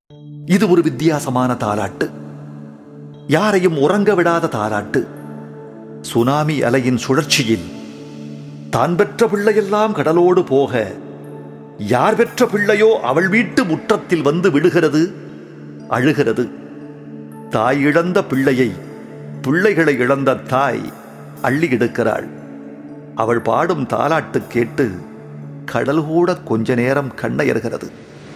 இது ஒரு வித்தியாசமான தாலாட்டு யாரையும் உறங்க விடாத தாலாட்டு சுனாமி அலையின் சுழற்சியில் தான் பெற்ற பிள்ளையெல்லாம் கடலோடு போக யார் பெற்ற பிள்ளையோ அவள் வீட்டு முற்றத்தில் வந்து விடுகிறது அழுகிறது தாய் இழந்த பிள்ளையை பிள்ளைகளை இழந்த தாய் அள்ளி எடுக்கிறாள் அவள் பாடும் தாலாட்டு கேட்டு கடல் கூட கொஞ்ச நேரம் கண்ணயர்கிறது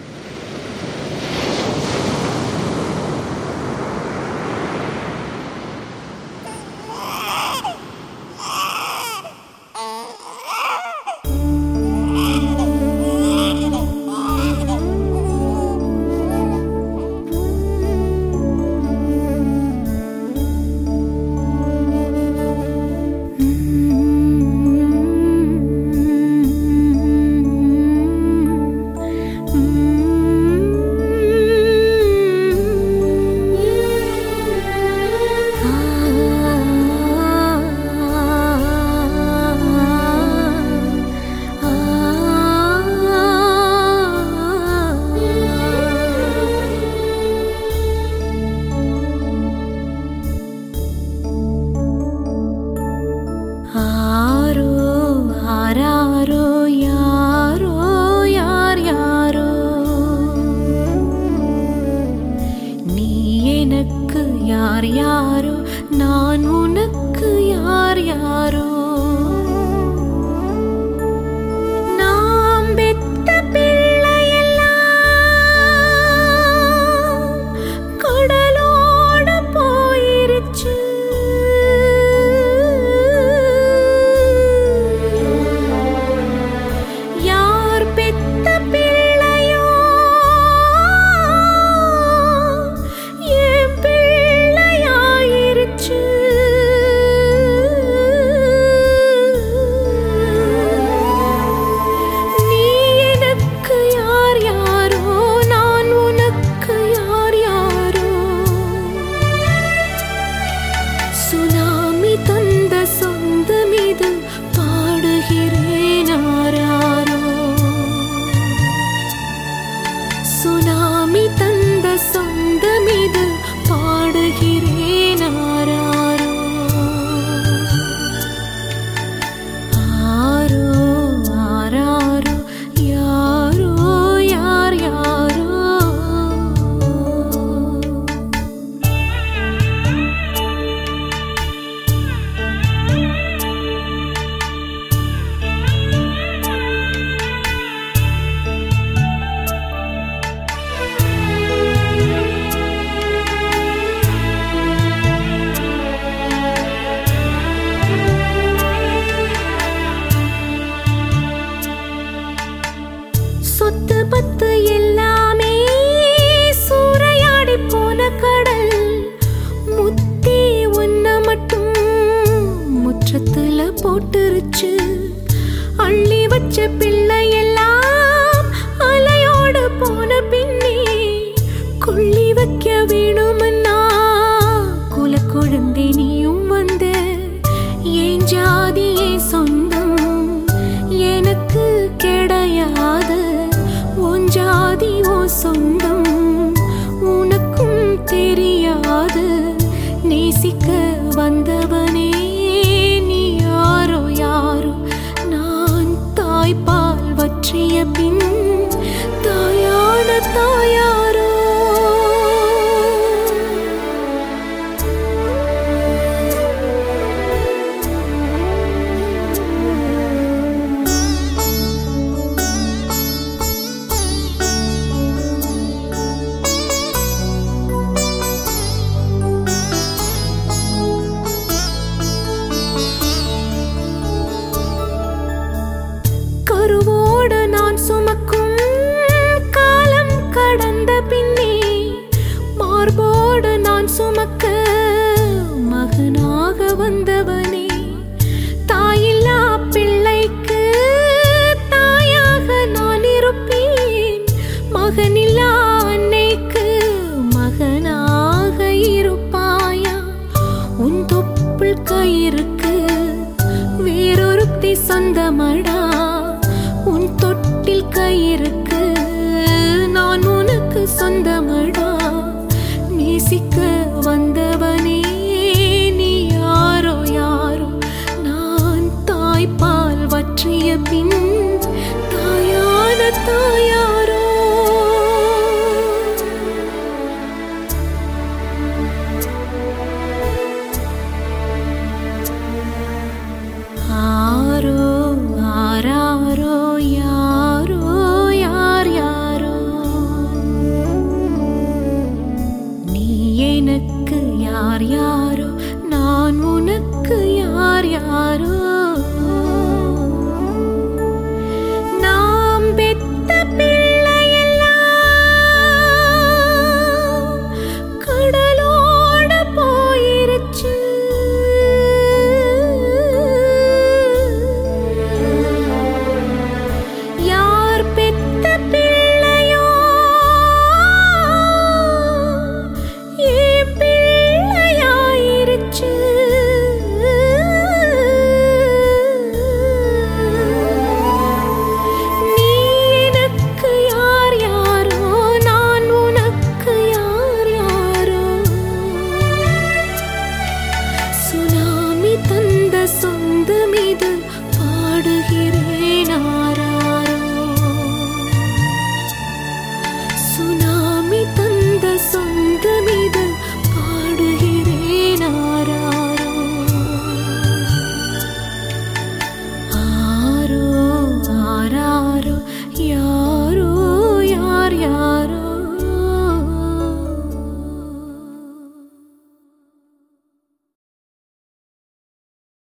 ஆரோ ஆராரோ யாரோ யார் யாரோ நீ எனக்கு யார் யாரோ நான் உனக்கு யார் யாரோ நாம் பெத்த பிள்ளையெல்லாம் கடலோட போயிருச்சு யார் பெத்த பிள்ளையோ என் பிள்ளையாயிருச்சு நீ எனக்கு யார் யாரோ நான் உனக்கு யார் யாரோ சுனாமி தந்த சொந்தம் இது பாடுகிறேன் ஆராரோ சுனாமி தந்த சொந்தம் இது பாடுகிறேன் ஆராரோ ஆரோ ஆராரோ யாரோ யார் யாரோ சொத்து பத்து எல்லாமே சூறையாடி போன கடல் முத்தி ஒன்ன மட்டும் முற்றத்துல போட்டுருச்சு அள்ளி வச்ச பிள்ளை எல்லாம் அலையோடு போன பின்னே கொள்ளி வைக்க வேணுமன்னா குல குழந்தை நீயும் வந்த ஏன் ஜாதி ஏன் சொந்தம் எனக்கு கிடையாது உன் ஜாதி ஓ சொந்தம் உனக்கும் தெரியாது நேசிக்க வந்தவனே நீ யாரோ யாரோ நான் தாய்ப்பால் வற்றிய பின் தாயான தாயாரோ கருவோடு நான் சுமக்கும் காலம் கடந்த பின்னே மார்போடு நான் சுமக்க மகனாக வந்தவனே தாயில்லா பிள்ளைக்கு தாயாக நான் இருப்பேன் மகனில்லா அன்னைக்கு மகனாக இருப்பாயா உன் தொப்புள் கயிறுக்கு வேறொருத்தி சொந்தமடா உன் தொட்டில் கயிறுக்கு நான் உனக்கு சொந்தமடா யார் யாரோ நான் உனக்கு யார் யாரோ